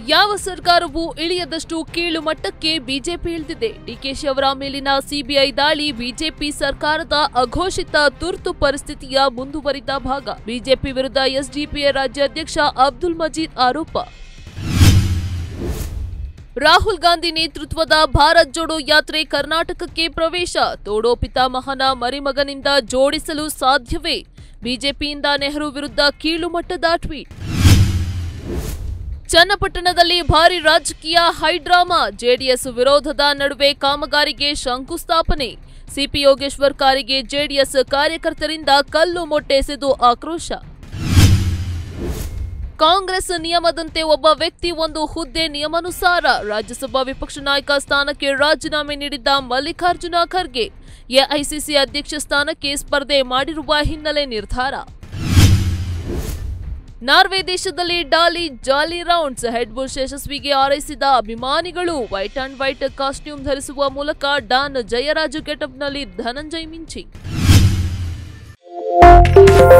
ಯಾವ ಸರ್ಕಾರವೂ ಇಳಿಯದಷ್ಟು ಕೀಳು ಮಟ್ಟಕ್ಕೆ ಬಿಜೆಪಿ ಇಳಿದಿದೆ ಡಿಕೆಶಿ ಅವರ ಮೇಲಿನ ಸಿಬಿಐ ದಾಳಿ ಬಿಜೆಪಿ ಸರ್ಕಾರದ ಅಘೋಷಿತ ತುರ್ತು ಪರಿಸ್ಥಿತಿಯ ಮುಂದುವರಿದ ಭಾಗ ಬಿಜೆಪಿ ವಿರುದ್ಧ ಎಸ್ಡಿಪಿಐ ರಾಜ್ಯಾಧ್ಯಕ್ಷ ಅಬ್ದುಲ್ ಮಜೀದ್ ಆರೋಪ ರಾಹುಲ್ ಗಾಂಧಿ ನೇತೃತ್ವದ ಭಾರತ್ ಜೋಡೋ ಯಾತ್ರೆ ಕರ್ನಾಟಕಕ್ಕೆ ಪ್ರವೇಶ ತೋಡೋ ಪಿತಾಮಹನ ಮರಿಮಗನಿಂದ ಜೋಡಿಸಲು ಸಾಧ್ಯವೇ ಬಿಜೆಪಿಯಿಂದ ನೆಹರು ವಿರುದ್ಧ ಕೀಳು ಮಟ್ಟದ ಟ್ವೀಟ್ ಚನ್ನಪಟ್ಟಣದಲ್ಲಿ ಭಾರಿ ರಾಜಕೀಯ ಹೈಡ್ರಾಮಾ ಜೆಡಿಎಸ್ ವಿರೋಧದ ನಡುವೆ ಕಾಮಗಾರಿಗೆ ಶಂಕುಸ್ಥಾಪನೆ ಸಿಪಿ ಯೋಗೇಶ್ವರ್ ಕಾರಿಗೆ ಜೆಡಿಎಸ್ ಕಾರ್ಯಕರ್ತರಿಂದ ಕಲ್ಲು ಮೊಟ್ಟೆಸೆದು ಆಕ್ರೋಶ ಕಾಂಗ್ರೆಸ್ ನಿಯಮದಂತೆ ಒಬ್ಬ ವ್ಯಕ್ತಿ ಒಂದು ಹುದ್ದೆ ನಿಯಮಾನುಸಾರ ರಾಜ್ಯಸಭಾ ವಿಪಕ್ಷ ನಾಯಕ ಸ್ಥಾನಕ್ಕೆ ರಾಜೀನಾಮೆ ನೀಡಿದ್ದ ಮಲ್ಲಿಕಾರ್ಜುನ ಖರ್ಗೆ ಎಐಸಿಸಿ ಅಧ್ಯಕ್ಷ ಸ್ಥಾನಕ್ಕೆ ಸ್ಪರ್ಧೆ ಮಾಡಿರುವ ಹಿನ್ನೆಲೆ ನಿರ್ಧಾರ ನಾರ್ವೆ ದೇಶದಲ್ಲಿ Daali jolly rounds head bush ಯಶಸ್ವಿಗೆ ಹಾರೈಸಿದ ಅಭಿಮಾನಿಗಳು ವೈಟ್ ಅಂಡ್ ವೈಟ್ ಕಾಸ್ಟ್ಯೂಮ್ ಧರಿಸುವ ಮೂಲಕ ಡಾನ್ ಜಯರಾಜು ಗೆಟಪ್ನಲ್ಲಿ ಧನಂಜಯ್ ಮಿಂಚಿ